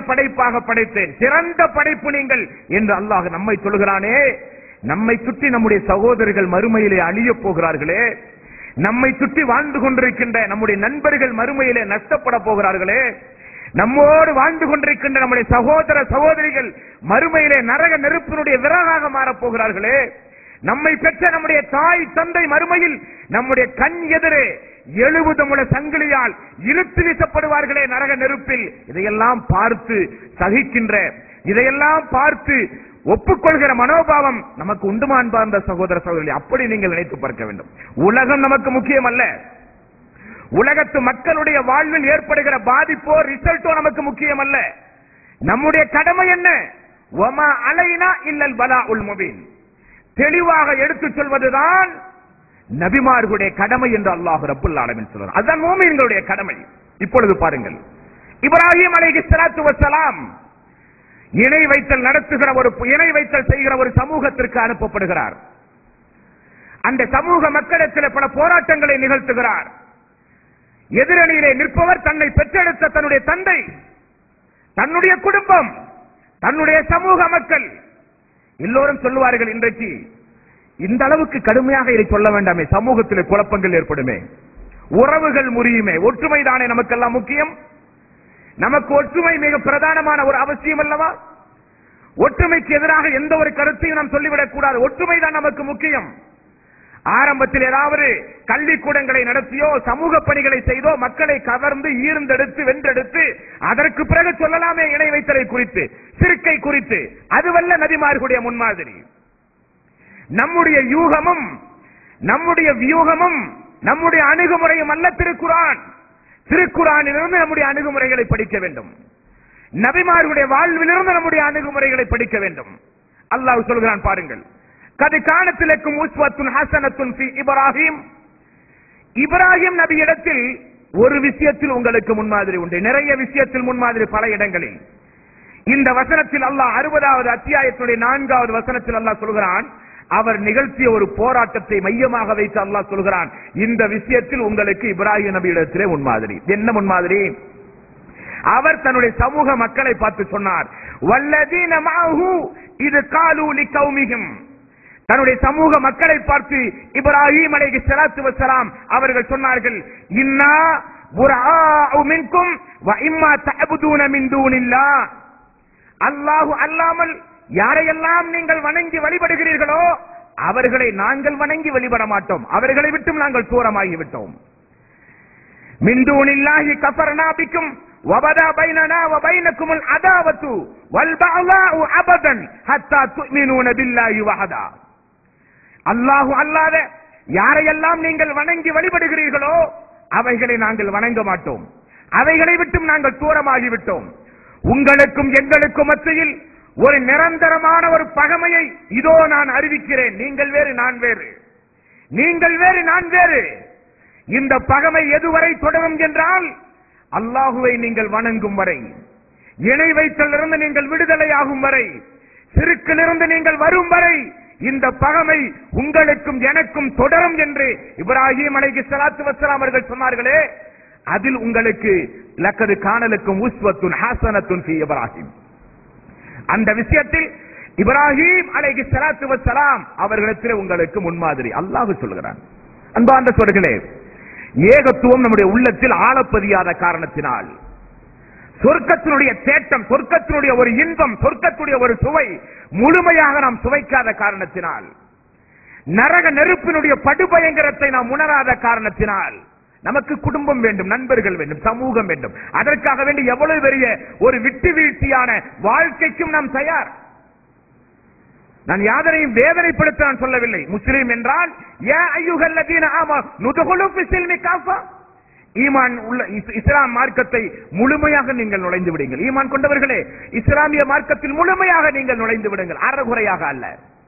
படைப்பாக படைத்தேன் சிறந்த படைப்பு நீங்கள் என்று அல்லாஹ் நம்மை சொல்கிறானே நம்மை சுற்றி நம்முடைய சகோதரர்கள் மறுமையிலே அழியப் போகிறார்களே நம்மை சுற்றி வாழ்ந்து கொண்டிருக்கின்ற நம்முடைய நண்பர்கள் மறுமையிலே நஷ்டப்பட போகிறார்களே நம்மோடு வாழ்ந்து கொண்டிருக்கின்ற நம்முடைய சகோதர சகோதரிகள் மறுமையிலே நரக நெருப்பினுடைய விறகாக மாறப் போகிறார்களே நம்மை பெற்ற நம்முடைய தாய் தந்தை மறுமையில் நம்முடைய கண் எதிரே எழுபது முழ சங்கிலியால் இழுத்து வீசப்படுவார்களே நரக நெருப்பில் இதையெல்லாம் பார்த்து சகிக்கின்ற இதையெல்லாம் பார்த்து ஒப்புக்கொள்கிற மனோபாவம் நமக்கு உண்டுமா அன்பார்ந்த சகோதர சகோதரி அப்படி நீங்கள் நினைத்து பார்க்க வேண்டும் உலகம் நமக்கு முக்கியம் அல்ல உலகத்து மக்களுடைய வாழ்வில் ஏற்படுகிற பாதிப்போ ரிசல்ட்டோ நமக்கு முக்கியம் அல்ல நம்முடைய கடமை என்ன ஒமா அலைனா இல்லல் பலா உல் முபீன் தெளிவாக எடுத்துச் சொல்வதுதான் நபிமார்களுடைய கடமை என்று அல்லாஹ் ரப்புல் ஆலமீன் சொல்றார் அதுதான் மூமின்களுடைய கடமை இப்பொழுது பாருங்கள் இப்ராஹிம் அலைஹி ஸலாத்து வஸலாம் இணை வைத்தல் நடத்துகிற ஒரு இணை வைத்தல் செய்கிற ஒரு சமூகத்திற்கு அனுப்பப்படுகிறார் அந்த சமூக மக்களிடத்தில் பல போராட்டங்களை நிகழ்த்துகிறார் எதிரணியிலே நிற்பவர் தன்னை பெற்றெடுத்த தன்னுடைய தந்தை தன்னுடைய குடும்பம் தன்னுடைய சமூக மக்கள் எல்லோரும் சொல்லுவார்கள் இன்றைக்கு இந்த அளவுக்கு கடுமையாக இதை சொல்ல வேண்டாமே சமூகத்தில் குழப்பங்கள் ஏற்படுமே உறவுகள் முறியுமே ஒற்றுமை தானே நமக்கெல்லாம் முக்கியம் நமக்கு ஒற்றுமை மிக பிரதானமான ஒரு அவசியம் அல்லவா ஒற்றுமைக்கு எதிராக எந்த ஒரு கருத்தையும் நாம் சொல்லிவிடக் கூடாது ஒற்றுமை தான் நமக்கு முக்கியம் ஆரம்பத்தில் ஏதாவது கல்விக்கூடங்களை நடத்தியோ சமூக பணிகளை செய்தோ மக்களை கவர்ந்து ஈர்ந்தெடுத்து வென்றெடுத்து அதற்கு பிறகு சொல்லலாமே இணை வைத்தலை குறித்து சிறுக்கை குறித்து அதுவல்ல நபிமார்களுடைய முன்மாதிரி நம்முடைய யூகமும் நம்முடைய வியூகமும் நம்முடைய அணுகுமுறையும் அல்ல திருக்குரான் திருக்குறானிலிருந்து நம்முடைய அணுகுமுறைகளை படிக்க வேண்டும் நபிமார்களுடைய வாழ்விலிருந்து நம்முடைய அணுகுமுறைகளை படிக்க வேண்டும் அல்லாஹ் சொல்கிறான் பாருங்கள் கது காணத்திலக்கும் உஸ்வத்துன் ஹசனத்துன் ஃபி இப்ராஹிம் இப்ராஹிம் நபி இடத்தில் ஒரு விஷயத்தில் உங்களுக்கு முன்மாதிரி உண்டு நிறைய விஷயத்தில் முன்மாதிரி பல இடங்களில் இந்த வசனத்தில் அல்லாஹ் அறுபதாவது அத்தியாயத்துடைய நான்காவது வசனத்தில் அல்லாஹ் சொல்கிறான் அவர் நிகழ்த்திய ஒரு போராட்டத்தை மையமாக வைத்து அல்லாஹ் சொல்கிறான் இந்த விஷயத்தில் உங்களுக்கு இப்ராஹிம் நபி இடத்திலே முன்மாதிரி என்ன முன்மாதிரி அவர் தன்னுடைய சமூக மக்களை பார்த்து சொன்னார் வல்லதீன மாஹு இது காலூலி கௌமிகும் தன்னுடைய சமூக மக்களை பார்த்து இப்ராஹிம் அலைஹி ஸலாத்து வஸலாம் அவர்கள் சொன்னார்கள் இன்னா புராஉ மின்கும் வ இம்மா தஅபுதூன மின் தூனில்லாஹ் அல்லாஹு அல்லாமல் யாரையெல்லாம் நீங்கள் வணங்கி வழிபடுகிறீர்களோ அவர்களை நாங்கள் வணங்கி வழிபட மாட்டோம் அவர்களை விட்டும் நாங்கள் தூரமாகி விட்டோம் மின்தூனில்லாஹி கஃபர்னா பிக்கும் وبدا بيننا وبينكم العداوة والبغضاء أبدا حتى تؤمنون بالله وحده அல்லாஹு அல்லாத யாரையெல்லாம் நீங்கள் வணங்கி வழிபடுகிறீர்களோ அவைகளை நாங்கள் வணங்க மாட்டோம் அவைகளை விட்டும் நாங்கள் தூரமாகி விட்டோம் உங்களுக்கும் எங்களுக்கும் மத்தியில் ஒரு நிரந்தரமான ஒரு பகமையை இதோ நான் அறிவிக்கிறேன் நீங்கள் வேறு நான் வேறு நீங்கள் வேறு நான் வேறு இந்த பகமை எதுவரை தொடரும் என்றால் அல்லாஹுவை நீங்கள் வணங்கும் வரை இணை வைத்தலிருந்து நீங்கள் விடுதலையாகும் வரை சிறுக்கிலிருந்து நீங்கள் வரும் வரை இந்த பகமை உங்களுக்கும் எனக்கும் தொடரும் என்று இப்ராஹிம் அலைஹி ஸலாத்து வஸலாம் அவர்கள் சொன்னார்களே அதில் உங்களுக்கு லக்கது காணலுக்கும் உஸ்வத்துன் ஹாசனத்துன் ஃபி இப்ராஹிம் அந்த விஷயத்தில் இப்ராஹிம் அலைஹி ஸலாத்து வஸலாம் அவர்களிடத்தில் உங்களுக்கு முன்மாதிரி அல்லாஹ் சொல்கிறான் அன்பார்ந்த சொல்களே ஏகத்துவம் நம்முடைய உள்ளத்தில் ஆழப்பதியாத காரணத்தினால் சொர்க்கத்தினுடைய தேட்டம் சொர்க்கத்தினுடைய ஒரு இன்பம் சொர்க்கத்தினுடைய ஒரு சுவை முழுமையாக நாம் சுவைக்காத காரணத்தினால் நரக நெருப்பினுடைய படுபயங்கரத்தை நாம் உணராத காரணத்தினால் நமக்கு குடும்பம் வேண்டும் நண்பர்கள் வேண்டும் சமூகம் வேண்டும் அதற்காக வேண்டி எவ்வளவு பெரிய ஒரு விட்டு வீழ்ச்சியான வாழ்க்கைக்கும் நாம் தயார் நான் யாதனையும் வேதனைப்படுத்த நான் சொல்லவில்லை முஸ்லீம் என்றால் ஏ ஐயுகல்லதீன ஆமா நுதுகுலு ஃபிஸ்ஸில்மி காஃபா ஈமான் உள்ள இஸ்- இஸ்லாம் மார்க்கத்தை முழுமையாக நீங்கள் நுழைந்து விடுங்கள் ஈமான் கொண்டவர்களே இஸ்லாமிய மார்க்கத்தில் முழுமையாக நீங்கள் நுழைந்து விடுங்கள் அறகுறையாக அல்ல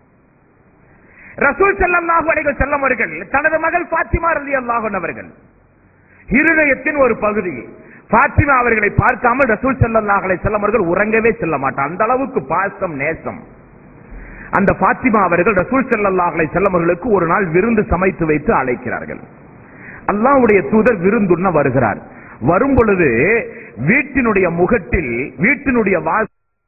ரசூல் ஸல்லல்லாஹு அலைஹி வஸல்லம் அவர்கள் தனது மகள் ஃபாத்திமா ரலியல்லாஹு அன்ஹா அவர்கள் இருதயத்தின் ஒரு பகுதி ஃபாத்திமா அவர்களை பார்க்காமல் ரசூல் ஸல்லல்லாஹு அலைஹி வஸல்லம் அவர்கள் உறங்கவே செல்ல மாட்டார் அந்த அளவுக்கு பாசம் நேசம் அந்த ஃபாத்திமா அவர்கள் ரசூல் ஸல்லல்லாஹு அலைஹி வஸல்லம் அவர்களுக்கு ஒரு நாள் விருந்து சமைத்து வைத்து அழைக்கிறார்கள் அல்லாஹ்வுடைய தூதர் விருந்துண்ண வருகிறார் வரும் பொழுது வீட்டினுடைய முகட்டில் வீட்டினுடைய வாச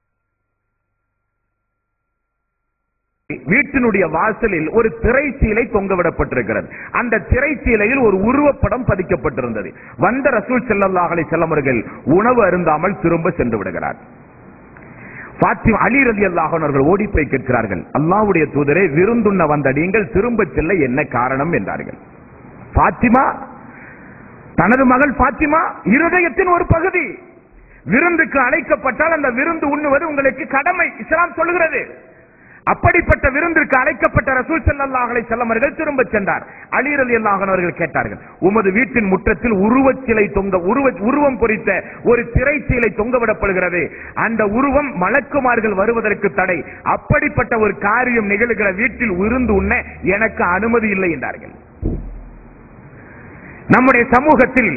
வீட்டினுடைய வாசலில் ஒரு திரைச்சீலை தொங்கவிடப்பட்டிருக்கிறது அந்த திரைச்சீலையில் ஒரு உருவப்படம் பதிக்கப்பட்டிருந்தது வந்த ரசூல் ஸல்லல்லாஹு அலைஹி வஸல்லம் அவர்கள் உணவு அருந்தாமல் திரும்ப சென்று விடுகிறார் பாத்திமா அலி ரதி அவர்கள் ஓடி போய் கேட்கிறார்கள் அல்லாஹ்வுடைய தூதரே விருந்துண்ண வந்த நீங்கள் திரும்ப செல்ல என்ன காரணம் என்றார்கள் பாத்திமா தனது மகள் பாத்திமா இருதயத்தின் ஒரு பகுதி விருந்துக்கு அழைக்கப்பட்டால் அந்த விருந்து உண்ணுவது உங்களுக்கு கடமை இஸ்லாம் சொல்லுகிறது அப்படிப்பட்ட விருந்திற்கு அழைக்கப்பட்ட ரசூல் ஸல்லல்லாஹு அலைஹி வஸல்லம் அவர்கள் திரும்ப சென்றார் அலி ரலியல்லாஹு அன்ஹு அவர்கள் கேட்டார்கள் உமது வீட்டின் முற்றத்தில் உருவச் சிலை தொங்க உருவ உருவம் பொறித்த ஒரு திரைச்சீலை தொங்கவிடப்படுகிறது அந்த உருவம் மலக்குமார்கள் வருவதற்கு தடை அப்படிப்பட்ட ஒரு காரியம் நிகழ்கிற வீட்டில் விருந்து உண்ண எனக்கு அனுமதி இல்லை என்றார்கள் நம்முடைய சமூகத்தில்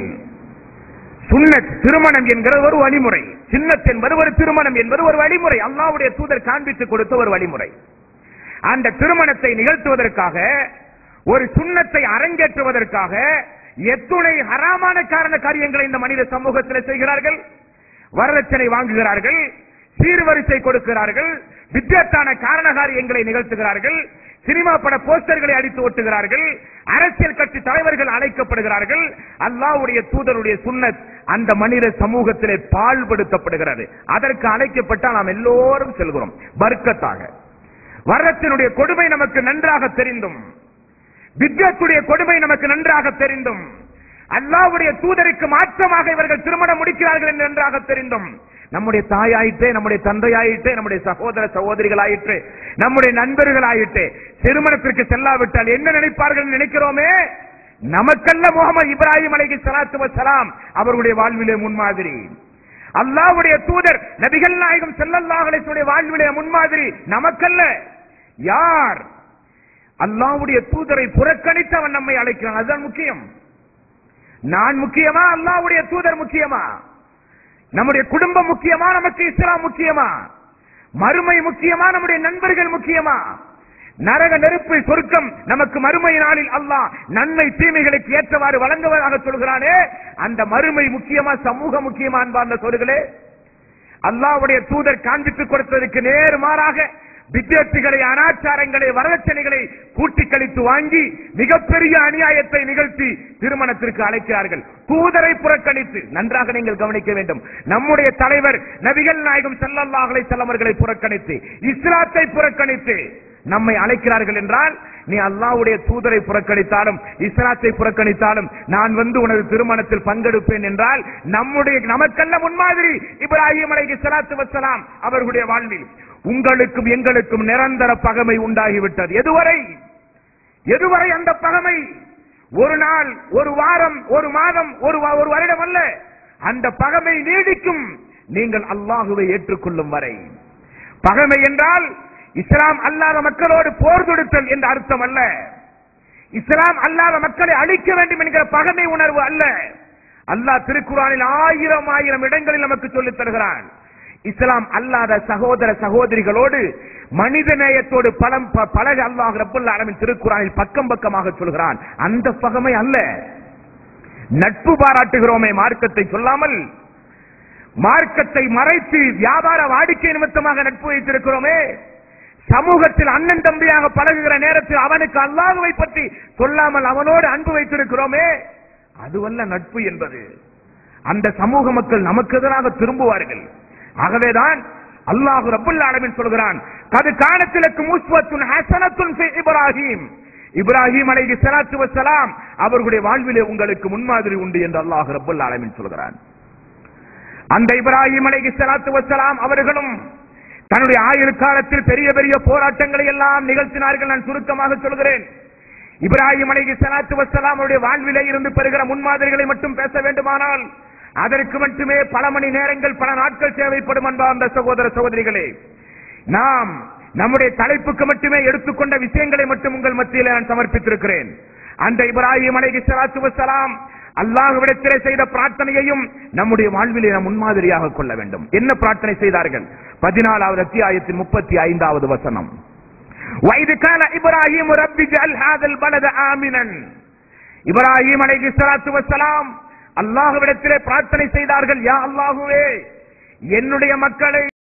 சுன்னத் திருமணம் என்கிற ஒரு வழிமுறை சின்னத் என்பது ஒரு திருமணம் என்பது ஒரு வழிமுறை அல்லாஹ்வுடைய தூதர் காண்பித்து கொடுத்த ஒரு வழிமுறை அந்த திருமணத்தை நிகழ்த்துவதற்காக ஒரு சுண்ணத்தை அரங்கேற்றுவதற்காக எத்துணை ஹராமான காரண காரியங்களை இந்த மனித சமூகத்தில் செய்கிறார்கள் வரதட்சணை வாங்குகிறார்கள் சீர்வரிசை கொடுக்கிறார்கள் வித்தியாத்தான காரண காரியங்களை நிகழ்த்துகிறார்கள் சினிமா பட போஸ்டர்களை அடித்து ஒட்டுகிறார்கள் அரசியல் கட்சி தலைவர்கள் அழைக்கப்படுகிறார்கள் அல்லாஹ்வுடைய தூதருடைய சுன்னத் அந்த மனித சமூகத்திலே பால்படுத்தப்படுகிறது அதற்கு அழைக்கப்பட்டால் நாம் எல்லோரும் செல்கிறோம் வர்க்கத்தாக வரத்தினுடைய கொடுமை நமக்கு நன்றாக தெரிந்தும் வித்யத்துடைய கொடுமை நமக்கு நன்றாக தெரிந்தும் அல்லாஹ்வுடைய தூதருக்கு மாற்றமாக இவர்கள் திருமணம் முடிக்கிறார்கள் என்று நன்றாக தெரிந்தும் நம்முடைய தாயாயிற்றே நம்முடைய தந்தையாயிற்றே நம்முடைய சகோதர சகோதரிகளாயிற்று நம்முடைய நண்பர்களாயிற்று திருமணத்திற்கு செல்லாவிட்டால் என்ன நினைப்பார்கள் என்று நினைக்கிறோமே நமக்கல்ல முகமது இப்ராஹிம் அலைஹி ஸலாத்து வஸலாம் அவருடைய வாழ்விலே முன்மாதிரி அல்லாஹ்வுடைய தூதர் நபிகள் நாயகம் ஸல்லல்லாஹு அலைஹி வஸல்லம் வாழ்விலே முன்மாதிரி நமக்கல்ல யார் அல்லாஹ்வுடைய தூதரை புறக்கணித்து அவன் நம்மை அழைக்கிறான் அதுதான் முக்கியம் நான் முக்கியமா அல்லாஹ்வுடைய தூதர் முக்கியமா நம்முடைய குடும்பம் முக்கியமா நமக்கு இஸ்லாம் முக்கியமா மறுமை முக்கியமா நம்முடைய நண்பர்கள் முக்கியமா நரக நெருப்பு சொர்க்கம் நமக்கு மறுமை நாளில் அல்லாஹ் நன்மை தீமைகளுக்கு ஏற்றவாறு வழங்குவதாக சொல்கிறானே அந்த மறுமை முக்கியமா சமூக முக்கியமா அன்பார்ந்த சொல்களே அல்லாஹ்வுடைய தூதர் காண்பித்து கொடுத்ததற்கு நேர் மாறாக வித்தியார்த்திகளை அனாச்சாரங்களை வரதட்சணைகளை கூட்டி கழித்து வாங்கி மிகப்பெரிய அநியாயத்தை நிகழ்த்தி திருமணத்திற்கு அழைக்கிறார்கள் தூதரை புறக்கணித்து நன்றாக நீங்கள் கவனிக்க வேண்டும் நம்முடைய தலைவர் நபிகள் நாயகம் ஸல்லல்லாஹு அலைஹி வஸல்லம் அவர்களை புறக்கணித்து இஸ்லாத்தை புறக்கணித்து நம்மை அழைக்கிறார்கள் என்றால் நீ அல்லாஹ்வுடைய தூதரை புறக்கணித்தாலும் இஸ்லாத்தை புறக்கணித்தாலும் நான் வந்து உனது திருமணத்தில் பங்கெடுப்பேன் என்றால் நம்முடைய நமக்கல்ல முன்மாதிரி இப்ராஹிம் அலைஹி ஸலாத்து வஸ்ஸலாம் அவர்களுடைய வாழ்வில் உங்களுக்கும் எங்களுக்கும் நிரந்தர பகமை உண்டாகிவிட்டது எதுவரை எதுவரை அந்த பகமை ஒரு நாள் ஒரு வாரம் ஒரு மாதம் ஒரு வா- ஒரு வருடம் அல்ல அந்த பகமை நீடிக்கும் நீங்கள் அல்லாஹுவை ஏற்றுக்கொள்ளும் வரை பகமை என்றால் இஸ்லாம் அல்லாத மக்களோடு போர் தொடுத்தல் என்ற அர்த்தம் அல்ல இஸ்லாம் அல்லாத மக்களை அழிக்க வேண்டும் என்கிற பகமை உணர்வு அல்ல அல்லாஹ் திருக்குறானில் ஆயிரம் ஆயிரம் இடங்களில் நமக்கு சொல்லித் தருகிறான் இஸ்லாம் அல்லாத சகோதர சகோதரிகளோடு மனித நேயத்தோடு பலம் ப- பழக அல்லாஹ் ரப்புல் ஆலமின் திருக்குறானில் பக்கம் பக்கமாக சொல்கிறான் அந்த பகமை அல்ல நட்பு பாராட்டுகிறோமே மார்க்கத்தை சொல்லாமல் மார்க்கத்தை மறைத்து வியாபார வாடிக்கை நிமித்தமாக நட்பு வைத்திருக்கிறோமே சமூகத்தில் அண்ணன் தம்பியாக பழகுகிற நேரத்தில் அவனுக்கு அல்லாஹுவை பற்றி சொல்லாமல் அவனோடு அன்பு வைத்திருக்கிறோமே அதுவல்ல நட்பு என்பது அந்த சமூக மக்கள் நமக்கு எதிராக திரும்புவார்கள் ஆகவேதான் அல்லாஹு ரப்புல் ஆலமீன் சொல்கிறான் கது காணத்திலக்கு முஸ்வத்துன் ஹசனத்துன் ஃபி இப்ராஹிம் இப்ராஹிம் அலைஹி ஸலாத்து வஸ்ஸலாம் அவர்களுடைய வாழ்விலே உங்களுக்கு முன்மாதிரி உண்டு என்று அல்லாஹ் ரப்புல் ஆலமீன் சொல்கிறான் அந்த இப்ராஹிம் அலைஹி ஸலாத்து வஸ்ஸலாம் அவர்களும் தன்னுடைய ஆயுள் காலத்தில் பெரிய பெரிய போராட்டங்களை எல்லாம் நிகழ்த்தினார்கள் நான் சுருக்கமாக சொல்கிறேன் இப்ராஹிம் அலைஹி ஸலாத்து வஸ்ஸலாம் அவருடைய வாழ்விலே இருந்து பெறுகிற முன்மாதிரிகளை மட்டும் பேச வேண்டுமானால் அதற்கு மட்டுமே பல மணி நேரங்கள் பல நாட்கள் தேவைப்படும் அன்பார்ந்த சகோதர சகோதரிகளே நாம் நம்முடைய தலைப்புக்கு மட்டுமே எடுத்துக்கொண்ட விஷயங்களை மட்டும் உங்கள் மத்தியில் நான் சமர்ப்பித்திருக்கிறேன் அந்த இப்ராஹிம் அலைஹி ஸலாத்து வஸ்ஸலாம் அல்லாஹ்விடத்திலே செய்த பிரார்த்தனையையும் நம்முடைய வாழ்விலே நாம் முன்மாதிரியாக கொள்ள வேண்டும் என்ன பிரார்த்தனை செய்தார்கள் பதினாலாவது அத்தியாயத்தின் முப்பத்தி ஐந்தாவது வசனம் وَإِذْ قَالَ إِبْرَاهِيمُ رَبِّ اجْعَلْ هَذَا الْبَلَدَ آمِنًا இப்ராஹிம் அலைஹி ஸலாத்து வஸ்ஸலாம் அல்லாஹ்விடத்திலே பிரார்த்தனை செய்தார்கள் யா அல்லாஹுவே என்னுடைய மக்களை